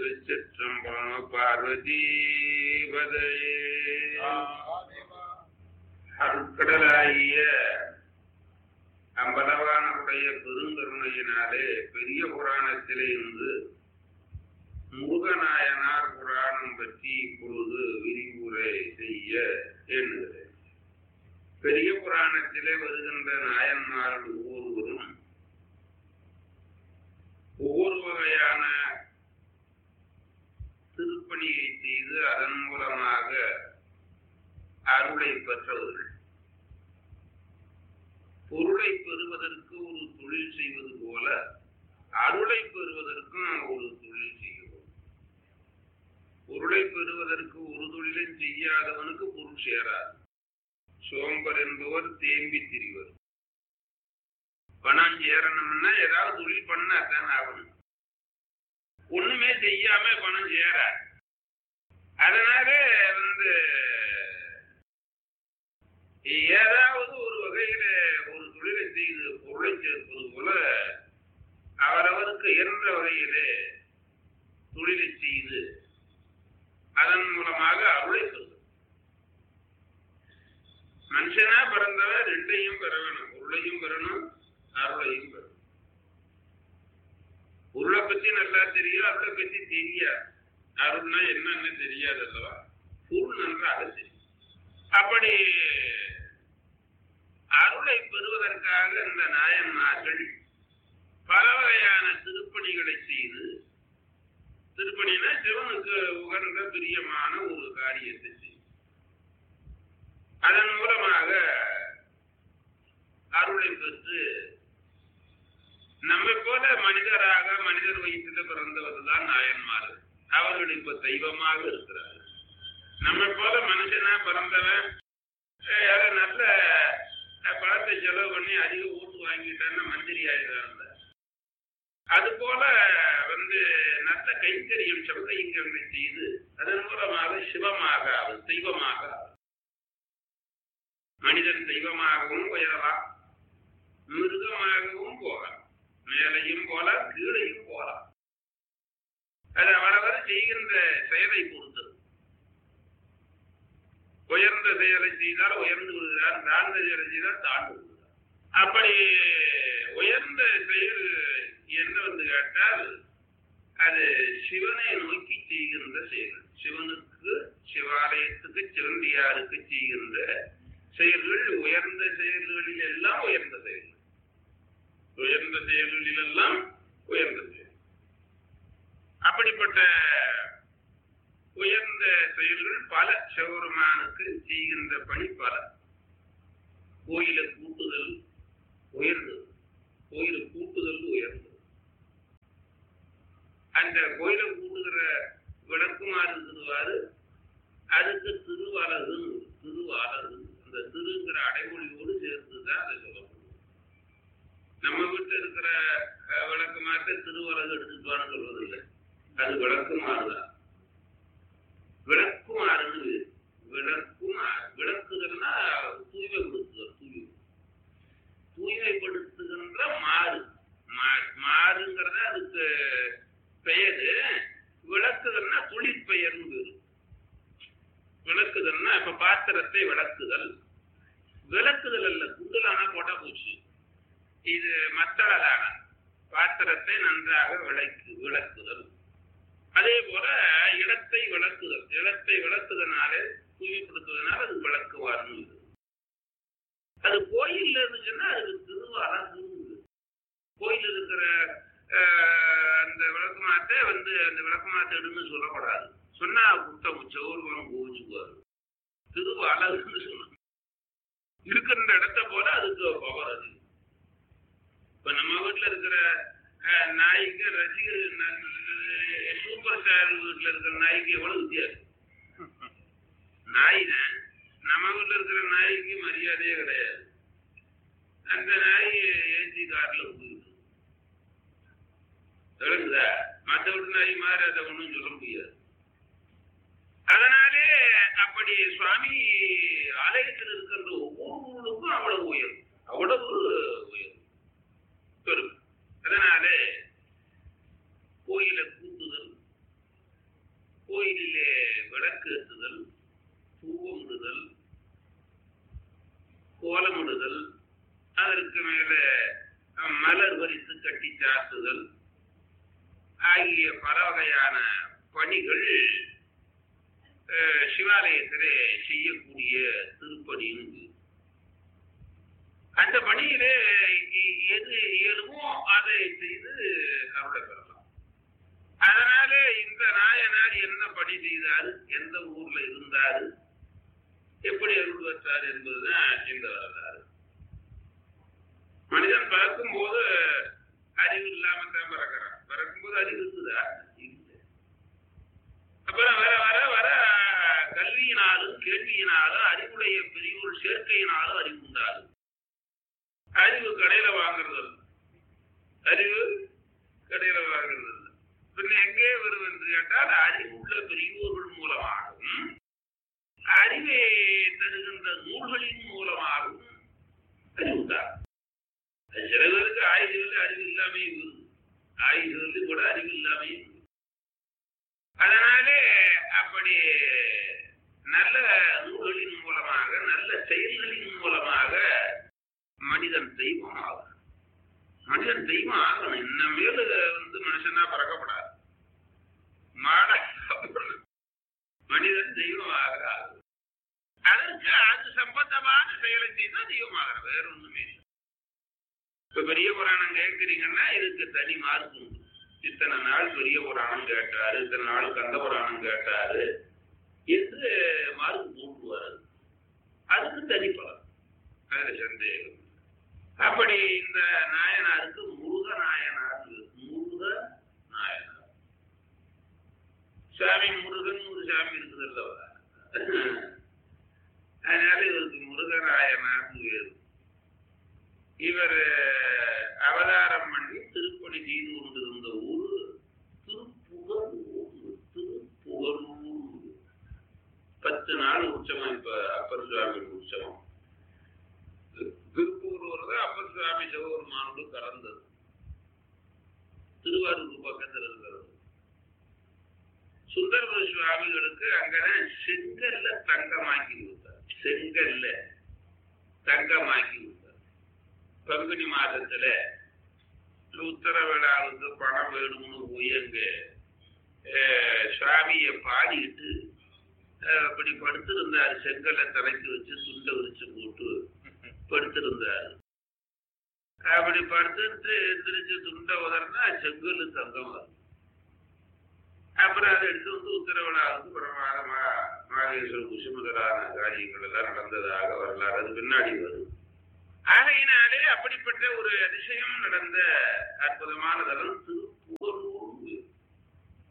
திருச்சிற்றம்பலம் பார்வதி பதையே அருட்கடலாகிய அம்பலவானுடைய பெருங்கருணையினாலே பெரிய புராணத்திலே இருந்து முருகநாயனார் புராணம் பற்றி இப்பொழுது விரிவுரை செய்ய எண்ணுகிறேன் பெரிய புராணத்திலே வருகின்ற நாயன்மார்கள் ஒவ்வொருவரும் ஒவ்வொரு வகையான திருப்பணியை செய்து அதன் மூலமாக அருளை பெற்றவர்கள் பொருளை பெறுவதற்கு ஒரு தொழில் செய்வது போல அருளை பெறுவதற்கும் ஒரு தொழில் செய்கிறோம் பொருளை பெறுவதற்கு ஒரு தொழிலும் செய்யாதவனுக்கு பொருள் சேராது சோம்பர் என்பவர் தேம்பி திரிவர் பணம் சேரணும்னா ஏதாவது தொழில் பண்ணாதான் ஆகணும் ஒண்ணுமே செய்யாம பணம் சேராது அதனால வந்து ஏதாவது ஒரு வகையில ஒரு தொழிலை செய்து பொருளை சேர்ப்பது போல அவரவருக்கு என்ற வகையிலே தொழிலை செய்து அதன் மூலமாக அருளை பெறுவது மனுஷனா பிறந்தவன் ரெண்டையும் பெற வேணும் பொருளையும் பெறணும் அருளையும் பெறணும் பொருளை பத்தி நல்லா தெரியும் அருளை பத்தி தெரியாது அருள்னா என்னன்னு தெரியாது அல்லவா பொருள் நன்றாக தெரியும் அப்படி அருளை பெறுவதற்காக இந்த நாயன்மார்கள் பல வகையான திருப்பணிகளை செய்து திருப்பணினா சிவனுக்கு உகந்த பிரியமான ஒரு காரியத்தை செய்யும் அதன் மூலமாக அருளை பெற்று நம்மை போல மனிதராக மனிதர் வயிற்றில பிறந்தவர் தான் நாயன்மார்கள் அவர்கள் இப்ப தெய்வமாக இருக்கிறார்கள் நம்மை போல மனுஷனா பிறந்தவன் யாரோ நல்ல பணத்தை செலவு பண்ணி அதிக ஓட்டு வாங்கிட்டான்னா மந்திரி ஆயிடுறாங்க அது போல வந்து நல்ல கைத்தறியும் சபதைங்களை செய்து அதன் மூலமாக சிவமாக அவர் தெய்வமாக மனிதன் தெய்வமாகவும் உயரலாம் மிருகமாகவும் போகலாம் மேலையும் போலாம் கீழையும் போலாம் அது அவரவர் செய்கின்ற செயலை பொறுத்தது உயர்ந்த செயலை செய்தால் உயர்ந்து விடுகிறார் தாழ்ந்த செயலை செய்தால் தாழ்ந்து விடுகிறார் அப்படி உயர்ந்த செயல் என்ன வந்து கேட்டால் அது சிவனை நோக்கி செய்கின்ற செயல் சிவனுக்கு சிவாலயத்துக்கு சிவந்தியாருக்கு செய்கின்ற செயல்கள் உயர்ந்த செயல்களில் எல்லாம் உயர்ந்த செயல்கள் உயர்ந்த செயல்களில் எல்லாம் உயர்ந்த செயல் அப்படிப்பட்ட உயர்ந்த செயல்கள் பல சிவபெருமானுக்கு செய்கின்ற பணி பல கோயிலை கூட்டுதல் உயர்ந்தது கோயிலை கூட்டுதல் உயர்ந்தது அந்த கோயிலை கூட்டுகிற விளக்குமாறு திருவாரு அதுக்கு திருவாளரு திருவாளரு அந்த திருங்கிற அடைமொழியோடு சேர்த்துதான் அதை சொல்லணும் நம்ம வீட்டில் இருக்கிற விளக்கு மாற்ற திருவரகு எடுத்துட்டு சொல்வதில்லை அது விளக்குமாறு தான் விளக்குமாறுன்னு விளக்குமாறு விளக்குதல்னா தூய்மைப்படுத்துதல் தூய்மை தூய்மைப்படுத்துகின்ற மாறு மாறுங்கிறத அதுக்கு பெயரு விளக்குதல்னா தொழிற்பெயர்னு பேரு விளக்குதல்னா இப்ப பாத்திரத்தை விளக்குதல் விளக்குதல் அல்ல குண்டலானா போட்டா போச்சு இது மத்தளதான பாத்திரத்தை நன்றாக விளக்கு விளக்குதல் அதே போல இடத்தை விளக்குதல் இடத்தை விளக்குதனாலே தூய்மைப்படுத்துவதனால அது விளக்குவார்னு அது கோயில் இருந்துச்சுன்னா அதுக்கு திருவாரம் கோயில் இருக்கிற அந்த விளக்கு மாத்தை வந்து அந்த விளக்கு மாத்தை எடுன்னு சொல்லக்கூடாது சொன்னா குட்டம் சௌர்வம் கோவிச்சுக்குவாரு திருவாளர்னு சொன்னாங்க இருக்கிற இடத்த போல அதுக்கு பவர் அது இப்ப நம்ம வீட்டுல இருக்கிற நாய்க்கு ரசிகர் சூப்பர் ஸ்டார் வீட்டுல இருக்கிற நாய்க்கு எவ்வளவு வித்தியாசம் நாய் தான் நம்ம வீட்டுல இருக்கிற நாய்க்கு மரியாதையே கிடையாது அந்த நாய் ஏசி கார்ல போயிட்டு விளங்குதா மற்ற வீட்டு நாய் மாதிரி அதை ஒன்றும் சொல்ல முடியாது அதனாலே அப்படி சுவாமி ஆலயத்தில் இருக்கின்ற ஒவ்வொரு ஊருக்கும் அவ்வளவு உயரும் அவ்வளவு உயரும் பெரும் அதனாலே கோயிலை கூட்டுதல் விளக்கேற்றுதல் பூவமிடுதல் கோலமிடுதல் அதற்கு மேல மலர் வரித்து கட்டி சாத்துதல் ஆகிய பல வகையான பணிகள் அஹ், சிவாலயத்திலே செய்யக்கூடிய திருப்பணின்னு இது. அந்த பணியிலே எ- எது இயலுமோ அதை செய்து அருளை பெறலாம் அதனால இந்த நாயனார் என்ன பணி செய்தாரு எந்த ஊர்ல இருந்தாரு எப்படி அருள் பெற்றார் என்பதுதான் இந்த வரலாறு மனிதன் பிறக்கும் போது அறிவு இல்லாம தான் பிறக்கிறான் பிறக்கும் போது அறிவு இருக்குதா இல்லை அப்புறம் வர வர வர கல்வியினாலும் கேள்வியினாலும் அறிவுடைய பெரியோர் சேர்க்கையினாலும் அறிவு உண்டாகும் அறிவு கடையில வாங்குறது இல்ல. அறிவு கடையில வாங்குறது இல்ல. பின்ன எங்கே வரும் என்று கேட்டால் அறிவுள்ள பெரியோர்கள் மூலமாகவும் அறிவை தருகின்ற நூல்களின் மூலமாகவும் அறிவுண்டாகும் சில பேருக்கு ஆயுதங்கள் அறிவு இல்லாமையும் வருது ஆயுதங்கள் கூட அறிவு இல்லாமையும் வருது. அதனாலே அப்படி நல்ல நூல்களின் மூலமாக நல்ல செயல்களின் மூலமாக மனிதன் தெய்வம் ஆகணும் மனிதன் தெய்வம் ஆகணும் இன்னமேலு வந்து மனுஷனா பிறக்கப்படாது மாட மனிதன் தெய்வம் ஆகிறார் அதற்கு அது சம்பந்தமான செயலை செய்தால் தெய்வம் ஆகிறார் வேற ஒண்ணுமே இல்லை இப்ப பெரிய புராணம் கேட்கிறீங்கன்னா இதுக்கு தனி மார்க் உண்டு இத்தனை நாள் பெரிய புராணம் கேட்டாரு இத்தனை நாள் கந்த புராணம் கேட்டாரு என்று மார்க் போட்டுருவாரு அதுக்கு தனி பலன் அதுல சந்தேகம் இல்லை. அப்படி இந்த நாயனாருக்கு முருக நாயனார் முருக நாயனார் சாமி முருகன் ஒரு சாமி இருக்குது அல்லவா அதனால இவருக்கு முருகநாயனார் பேரு இவர் அவதாரம் பண்ணி திருப்பணி செய்து கொண்டிருந்த ஊர் திருப்புகலூர் திருப்புகலூர் பத்து நாள் உற்சவம் இப்ப அப்பர் சுவாமி உற்சவம் திருப்பூர் தான் அப்பர் சுவாமி சிவபெருமானோடு கலந்தது திருவாரூர் பக்கத்தில் இருக்கிறது சுந்தரபுர சுவாமிகளுக்கு அங்கதான் செங்கல்ல தங்கமாக்கி கொடுத்தார் செங்கல்ல தங்கமாக்கி கொடுத்தார் பங்குனி மாதத்துல உத்தர விழாவுக்கு பணம் வேணும்னு போய் அங்க அஹ், சுவாமியை பாடிட்டு அஹ், அப்படி படுத்திருந்தார் செங்கல்ல தலைக்கு வச்சு துண்டை விரிச்சு போட்டு படுத்திருந்தார் அப்படி படுத்துட்டு எந்திரிச்சு துண்டை உதறினா செங்கல்லு தங்கம் வரும் அப்புறம் அதை எடுத்து வந்து உத்தரவிழாவுக்கு பிரமாதமா மாகேஸ்வர குசுமுதலான காரியங்கள் எல்லாம் நடந்ததாக வரலாறு அது பின்னாடி வரும் ஆகையினாலே அப்படிப்பட்ட ஒரு அதிசயம் நடந்த அற்புதமான தலம் திரு